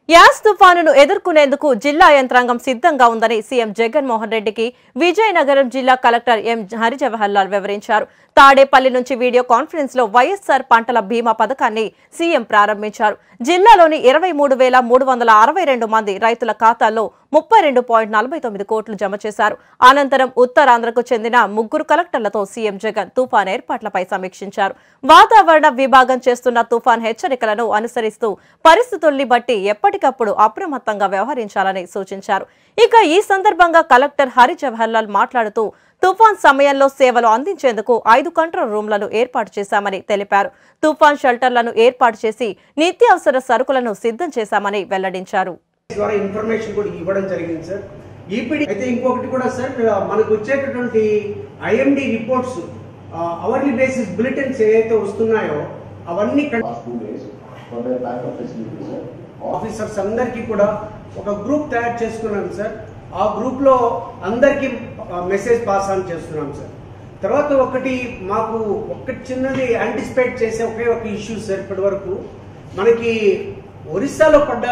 As తుఫానును ఎదుర్కొనేందుకు జిల్లా యంత్రాంగం సిద్ధంగా ఉందని సీఎం జగన్మోహన్ రెడ్డికి విజయనగరం జిల్లా కలెక్టర్ ఎం హరిజవహర్ లాల్ వివరించారు తాడేపల్లి నుంచి వీడియో కాన్ఫరెన్స్ లో వైఎస్సార్ పంటల బీమా పథకాన్ని సీఎం ప్రారంభించారు జిల్లాలోని ఇరవై మూడు వేల మూడు వందల అరవై రెండు మంది రైతుల ఖాతాల్లో ముప్పై రెండు పాయింట్ నలభై తొమ్మిది కోట్లు జమ చేశారు అనంతరం ఉత్తరాంధ్రకు చెందిన ముగ్గురు కలెక్టర్లతో సీఎం జగన్ తుఫాన్ ఏర్పాట్లపై సమీక్షించారు వాతావరణ విభాగం చేస్తున్న తుఫాన్ హెచ్చరికలను అనుసరిస్తూ పరిస్థితుల్ని బట్టి ఎప్పటికప్పుడు అప్రమత్తంగా వ్యవహరించాలని సూచించారు ఇక ఈ సందర్భంగా కలెక్టర్ హరి జవహర్లాల్ మాట్లాడుతూ తుఫాన్ సమయంలో సేవలు అందించేందుకు ఐదు కంట్రోల్ రూమ్లను ఏర్పాటు చేశామని తెలిపారు తుఫాన్ షెల్టర్లను ఏర్పాటు చేసి నిత్యావసర సరుకులను సిద్ధం చేశామని వెల్లడించారు ద్వారా ఇన్ఫర్మేషన్ కూడా ఇవ్వడం జరిగింది సార్ ఈపీడీ అయితే ఇంకొకటి కూడా సార్ మనకు వచ్చేటటువంటి IMD reports hourly basis bulletins ఏవైతే వస్తున్నాయో అవన్నీ కన్- last two days for their backup facilities, sir. Officers అందరికీ కూడా ఒక గ్రూప్ తయారు చేసుకున్నాం సార్ ఆ గ్రూప్ లో అందరికీ మెసేజ్ పాస్ ఆన్ చేస్తున్నాం సార్ తర్వాత ఒకటి మాకు ఒకటి చిన్నది యాంటిసిపేట్ చేసే ఒకే ఒక ఇష్యూ సార్ ఇప్పటి వరకు మనకి ఒరిస్సాలో పడ్డ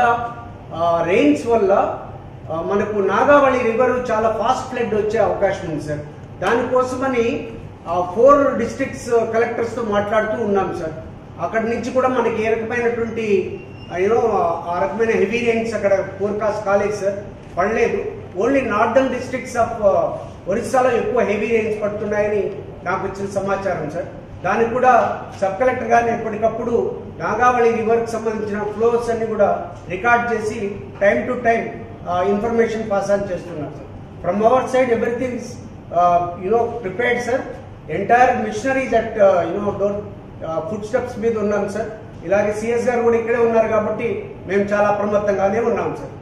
రెయిన్స్ వల్ల ఆ, మనకు నాగావళి రివర్ చాలా ఫాస్ట్ ఫ్లడ్ వచ్చే అవకాశం ఉంది సార్ దానికోసమని ఫోర్ డిస్ట్రిక్ట్స్ కలెక్టర్స్ తో మాట్లాడుతూ ఉన్నాం సార్ అక్కడి నుంచి కూడా మనకి ఏ రకమైనటువంటి యూనో ఆ రకమైన హెవీ రెయిన్స్ అక్కడ ఫోర్కాస్ట్ కాలేదు సార్ పడలేదు ఓన్లీ నార్దర్న్ డిస్ట్రిక్ట్స్ ఆఫ్ ఒరిస్సాలో ఎక్కువ హెవీ రెయిన్స్ పడుతున్నాయని నాకు వచ్చిన సమాచారం సార్ దానికి కూడా సబ్ కలెక్టర్ గారిని ఎప్పటికప్పుడు నాగావళి రివర్కి సంబంధించిన ఫ్లోస్ అన్ని కూడా రికార్డ్ చేసి time to time information pass on చేస్తున్నారు sir from our side everything you know prepared sir entire machineries at you know door footsteps మీద ఉన్నాం సార్ ఇలాగే సిఎస్ గారు కూడా ఇక్కడే ఉన్నారు కాబట్టి మేము చాలా అప్రమత్తంగానే ఉన్నాం సార్